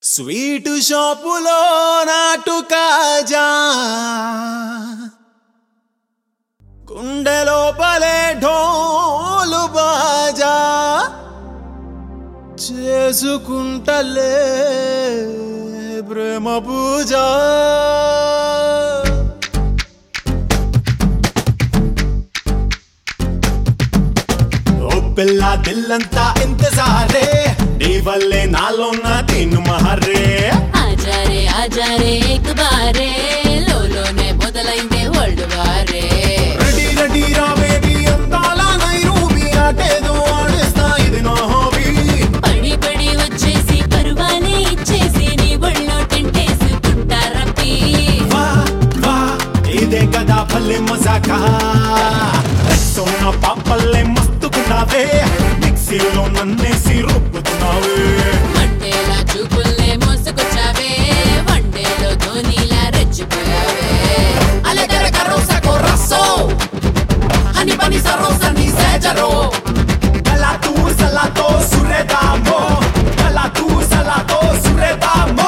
sweet షాపులో నాటు కాజా గుండె లోపలే ఢోలు బాజా చేసుకుంటలే ప్రేమ పూజ ఓ పిల్ల దిల్లంతా ఇంతజారే నీ వల్లే నాలో నా తిను మహరే ఆజా రే ఆజా రే ఏక్ బారే లోలోనే మొదలైందే వరల్డ్ వారే రెడీ రెడీ రా బేబీ అందాల నైరూబీ ఆటేదో ఆడేస్తా ఇది నా హాబీ పడి పడి వచ్చేసి పరువాలే ఇచ్చేసి నీ ఒళ్ళో టెంటేసుకుంటా రప్పి వా వా ఇదే కదా భలే మజాకా సోన పాపల్లే మస్తుకున్నావే మిక్సీలో నన్నేసి రుబ్బుతున్నావే మండేలా చూపుల్నే మోసుకొచ్చావే వన్డేలో ధోనిలా రెచ్చిపోయావే Alegre carroza corazón Hani pani sa rosa ni sejaro Kala tu salato suredamo Kala tu salato suredamo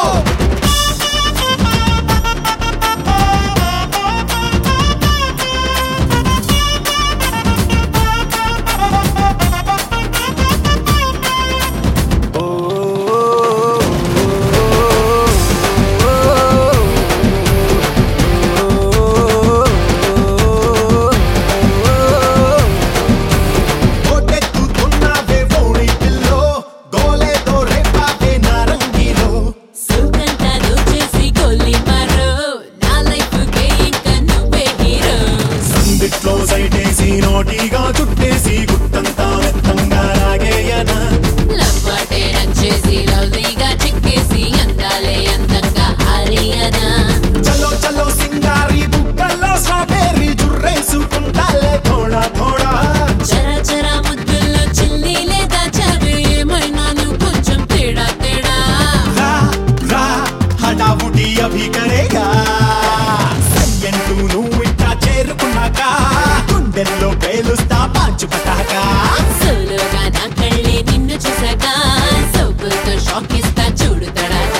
ఓటెత్తుతున్నావే ఓడి పిల్లో గోలేతో రేపావే నారంగిలో సుఖంతా దోచేసి గొల్లి మారో నా లైఫ్ కే ఇంకా నువ్వే హీరో సందిట్లో సైటేసి నోటిగా చుట్టేసి గుట్టంతా మెత్తంగా లాగేయనా లవ్వాటే నచ్చేసి లవ్లీగా చిక్కేసి అందాలే అందంగా ఆరియనా చలో చలో సింగారి బుక్కల్లో స్ట్రాబెర్రీ జుర్రేసుకుంటాలే థోడా థోడా చర చర ముద్దుల్లో చిల్లి లేదా చవి ఏమైనా నువ్వు కొంచెం తేడా తేడా రా రా హడావుడి అభి కరేగా సయ్యంటూ నువ్వు ఇట్టా చేరుకున్నాక గుండెల్లో పేలుస్తా పాంచు పటాకా సోలోగా నా కళ్ళే నిన్ను చూసాక సోకులతో షాక్ ఇస్తా చూడు తడాగా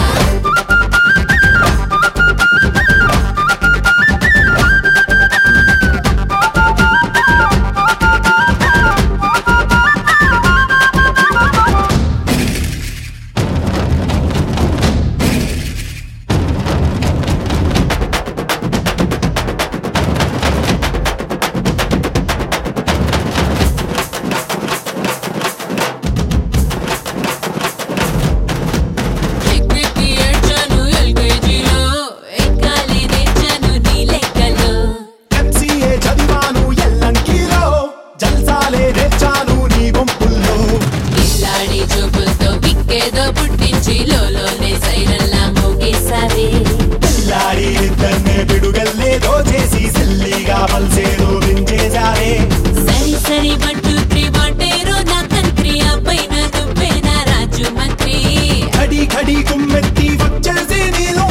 ఎక్కెక్కి ఏడ్చాను ఎల్కేజీలో ఎక్కాలి నేర్చాను నీ లెక్కలో ఎంసీఏ చదివాను ఎల్లంకిలో జల్సాలే రేచాను నీ గుంపుల్లో ఇల్లాడి చూపులతో విక్కేదో పుట్టించి లోలోనే సైరల్లా మోగేసావే పిల్లాడి ఇద్దరినే పిడుగల్లేదో చేసి సిల్లిగా పల్సేదో వించేశారే సరి సరి బట్టు త్రివాటేరో నా కంత్రి ఆ పైన నువ్వే నా రాజు మంత్రి ఖడి ఖడి కుమ్మెత్తి వచ్చేసి నీలో